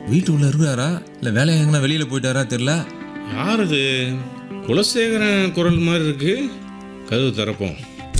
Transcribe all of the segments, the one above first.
வீட்டுக்குள்ள இருக்காரா இல்லை வேலையை எங்கன்னா வெளியில போயிட்டாரா தெரியல யார் இது குலசேகரன் குரல் மாதிரி இருக்கு கதவு திறப்போம்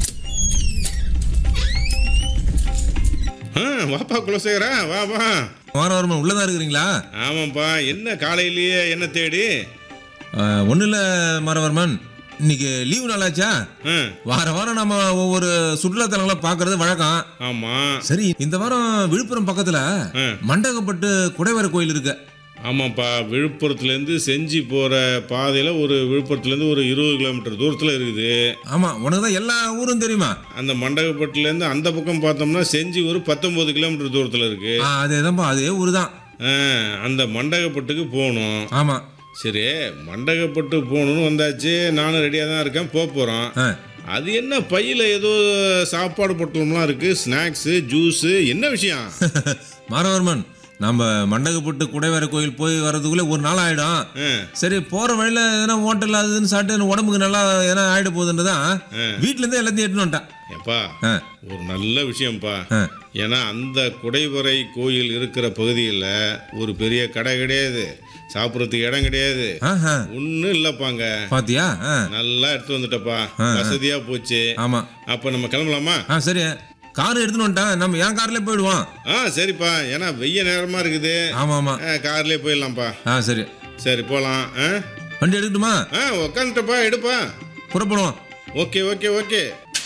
ஆ வாப்பா குலசேகரா வா வா வாரவர்மன் உள்ளதா இருக்கிறீங்களா ஆமாப்பா என்ன காலையிலேயே என்ன தேடி ஒன்றும் இல்லை மாரவர்மன் இன்னைக்கு லீவு நாளாச்சா ஆ வார வாரம் நம்ம ஒவ்வொரு சுற்றுலாத்தலங்களை பார்க்கறது வழக்கம் ஆமாம் சரி இந்த வாரம் விழுப்புரம் பக்கத்துல ஆ. மண்டகப்பட்டு குடைவர கோயில் இருக்கு ஆமாப்பா விழுப்புரத்துலேருந்து செஞ்சி போகிற பாதையில் ஒரு விழுப்புரத்துலேருந்து ஒரு இருபது கிலோமீட்டர் தூரத்தில் இருக்குது ஆமா உனக்கு தான் எல்லா ஊரும் தெரியுமா அந்த மண்டகப்பட்டுலேருந்து அந்த பக்கம் பார்த்தோம்னா செஞ்சி ஒரு பத்தொம்போது கிலோமீட்டர் தூரத்தில் இருக்குது ஆ, அதேதான்ப்பா அதே ஊர் தான் அந்த மண்டகப்பட்டுக்கு போகணும் ஆமா சரி மண்டகப்பட்டு போகணுன்னு வந்தாச்சு நானும் ரெடியாக தான் இருக்கேன் போக போகிறோம் ஆ. அது என்ன பையில் ஏதோ சாப்பாடு பொட்டலம்லாம் இருக்குது ஸ்நாக்ஸு ஜூஸு என்ன விஷயம் மாரவர்மன் நம்ம மண்டகப்பட்டு குடைவர கோயில் போய் வர்றதுக்குள்ளே ஒரு நாள் ஆயிடும் ஆ, சரி போற வழியில எதனா ஹோட்டல் அதுன்னு சாப்பிட்டு உடம்புக்கு நல்லா எதனா ஆயிட போகுதுன்றதான் வீட்ல இருந்தே எல்லாத்தையும் எடுத்துன்னு வந்துட்டேன் ஏப்பா ஆ, ஒரு நல்ல விஷயம்ப்பா ஆ. ஏன்னா அந்த குடைவரை கோயில் இருக்கிற பகுதியில் ஒரு பெரிய கடை கிடையாது சாப்பிட்றதுக்கு இடம் கிடையாது ஆஹா. ஒன்றும் இல்லைப்பாங்க பாத்தியா ஆ, நல்லா எடுத்து வந்துட்டப்பா வசதியாக போச்சு ஆமா அப்போ நம்ம கிளம்பலாமா ஆ சரி கார் எடுத்துன்னு வந்துட்டேன் நம்ம என் கார்லயே போயிடுவோம் ஆ சரிப்பா ஏன்னா வெய்ய நேரமாக இருக்குது ஆமா ஆமா ஆ, கார்லயே போயிடலாம்ப்பா ஆ சரி சரி போகலாம் ஆ வண்டி எடுக்கட்டுமா ஆ உக்காந்துட்டப்பா எடுப்பா புறப்படுவோம் ஓகே ஓகே ஓகே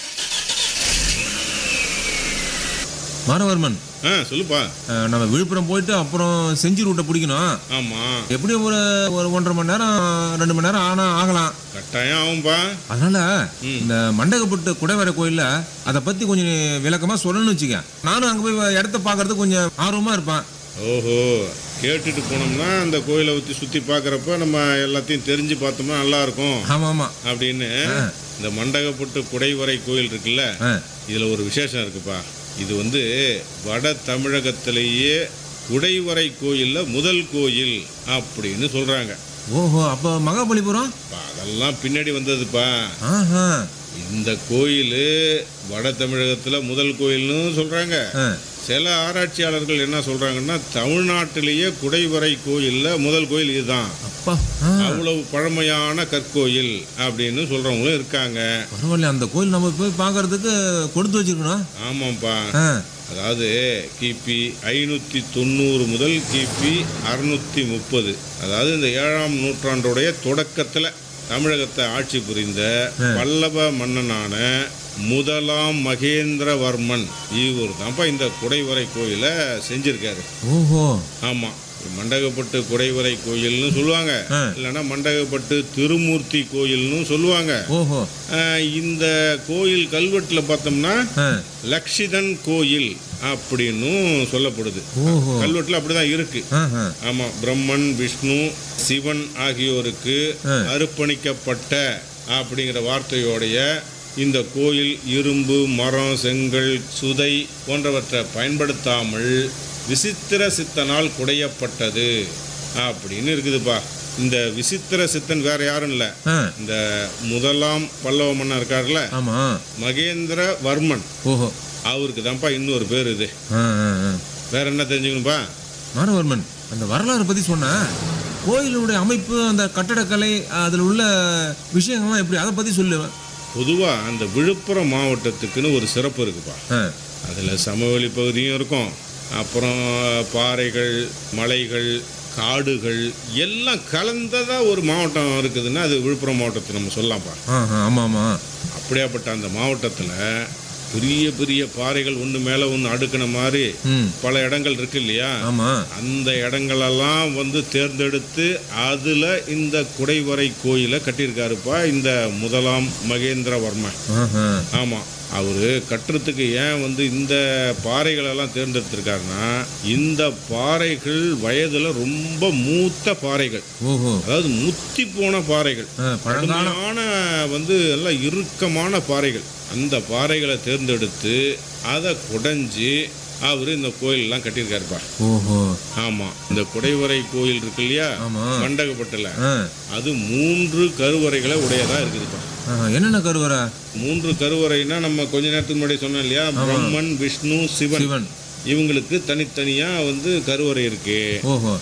மாரவர்மன் ஆ சொல்லுப்பா ஆ, நம்ம விழுப்புரம் போயிட்டு அப்புறம் செஞ்சி ரூட்டை பிடிக்கணும் ஆமாம் எப்படியும் ஒரு ஒரு ஒன்றரை மணி நேரம் ரெண்டு மணி நேரம் ஆனா ஆகலாம் கட்டாயம் ஆகும்பா அதனால இந்த மண்டகப்பட்டு குடைவரை கோயில்ல அதை பத்தி கொஞ்சம் விளக்கமா சொல்லணும்னு வச்சுக்க நானும் அங்க போய் இடத்த பார்க்கறதுக்கு கொஞ்சம் ஆர்வமா இருப்பேன் ஓஹோ கேட்டுட்டு போனோம்னா அந்த கோயிலை ஊற்றி சுற்றி பார்க்குறப்ப நம்ம எல்லாத்தையும் தெரிஞ்சு பார்த்தோம்னா நல்லா இருக்கும் ஆமா ஆமா அப்படின்னு இந்த மண்டகப்பட்டு குடைவரை கோயில் இருக்குல்ல ஆ, இதில் ஒரு விசேஷம் இருக்குப்பா இது வந்து வட தமிழகத்திலேயே குடைவரை கோயிலில் முதல் கோயில் அப்படின்னு சொல்கிறாங்க ஓஹோ அப்போ மகாபலிபுரம் அதெல்லாம் பின்னாடி வந்ததுப்பா ஆஹா இந்த கோயில் வட தமிழகத்தில் முதல் கோயில்னு சொல்கிறாங்க ஆ, சில ஆராய்ச்சியாளர்கள் என்ன சொல்கிறாங்கன்னா தமிழ்நாட்டிலேயே குடைவரை கோயிலில் முதல் கோயில் இதுதான் அப்பா ஆ, அவ்வளவு பழமையான கற்கோயில் அப்படின்னு சொல்கிறவங்களும் இருக்காங்க பரவாயில்ல அந்த கோயில் நம்ம போய் பார்க்கறதுக்கு கொடுத்து வச்சிருக்கணும் ஆமாம்ப்பா ஆ, அதாவது கிபி ஐநூற்றி தொண்ணூறு முதல் கிபி அறுநூற்றி முப்பது அதாவது இந்த ஏழாம் நூற்றாண்டுடைய தொடக்கத்தில் தமிழகத்தை ஆட்சி புரிந்த பல்லவ மன்னனான முதலாம் மகேந்திரவர்மன் இவர் தான்ப்பா இந்த குடைவரை கோயிலை செஞ்சிருக்காரு ஓஹோ ஆமாம் மண்டகப்பட்டு குடைவரை கோயில்னு சொல்லுவாங்க ஆ. இல்லைன்னா மண்டகப்பட்டு திருமூர்த்தி கோயில்னு சொல்லுவாங்க ஓஹோ ஆஹ் இந்த கோயில் கல்வெட்டில் பார்த்தோம்னா ஆ, லக்ஷிதன் கோயில் அப்படின்னும் சொல்லப்படுது ஓஹோ கல்வெட்டில் அப்படிதான் இருக்கு ஆஹா. ஆமா பிரம்மன் விஷ்ணு சிவன் ஆகியோருக்கு ஆ. அர்ப்பணிக்கப்பட்ட அப்படிங்கிற வார்த்தையோடைய இந்த கோயில் இரும்பு மரம் செங்கல் சுதை போன்றவற்றை பயன்படுத்தாமல் விசித்திர சித்தனால் குடையப்பட்டது அப்படின்னு இருக்குதுப்பா இந்த விசித்திர சித்தன் வேற யாரும் இல்லை ஆ, இந்த முதலாம் பல்லவ மன்னன் இருக்கார்ல ஆமா மகேந்திர வர்மன் ஓஹோ அவருக்கு தான்ப்பா இன்னொரு பேர் இது ஆ, ஆ, ஆ. வேற என்ன தெரிஞ்சுக்கணும்ப்பா மாரவர்மன் அந்த வரலாறு பத்தி சொன்ன கோயிலுடைய அமைப்பு அந்த கட்டடக்கலை அதில் உள்ள விஷயங்கள்லாம் எப்படி அதை பத்தி சொல்லு பொதுவாக அந்த விழுப்புரம் மாவட்டத்துக்குன்னு ஒரு சிறப்பு இருக்குப்பா ஆ, அதில் சமவெளி பகுதியும் இருக்கும் அப்புறம் பாறைகள் மலைகள் காடுகள் எல்லாம் கலந்ததாக ஒரு மாவட்டம் இருக்குதுன்னா அது விழுப்புரம் மாவட்டத்தை நம்ம சொல்லலாம்ப்பா ஆ, ஆ, ஆமா ஆமா அப்படியாப்பட்ட அந்த மாவட்டத்தில் பெரிய பெரிய பாறைகள் ஒன்று மேலே ஒன்று அடுக்கின மாதிரி ம் பல இடங்கள் இருக்கு இல்லையா ஆமா அந்த இடங்களெல்லாம் வந்து தேர்ந்தெடுத்து அதில் இந்த குடைவரை கோயிலை கட்டியிருக்காருப்பா இந்த முதலாம் மகேந்திரவர்மன் ஆஹா. ஆமாம் அவர் கட்டுறதுக்கு ஏன் வந்து இந்த பாறைகளெல்லாம் தேர்ந்தெடுத்திருக்காருன்னா இந்த பாறைகள் வயதில் ரொம்ப மூத்த பாறைகள் ஓஹோ அதாவது முத்தி போன பாறைகள் ஆ, பழங்கால கடுமையான வந்து எல்லாம் இறுக்கமான பாறைகள் அந்த பாறைகளை தேர்ந்தெடுத்து அதை குடைஞ்சி அவர் இந்த கோயிலெல்லாம் கட்டியிருக்காருப்பா ஓஹோ ஆமாம் இந்த குடைவரை கோயில் இருக்கு இல்லையா ஆமா மண்டகப்பட்டில் ஆ, அது மூன்று கருவறைகளை உடையதா இருக்குதுப்பா ஆஹா. என்னென்ன கருவறை மூன்று கருவறைனா நம்ம கொஞ்ச நேரத்துக்கு முன்னாடி சொன்னோம் இல்லையா பிரம்மன் விஷ்ணு சிவன் சிவன் இவங்களுக்கு தனித்தனியா வந்து கருவறை இருக்கு ஓஹோ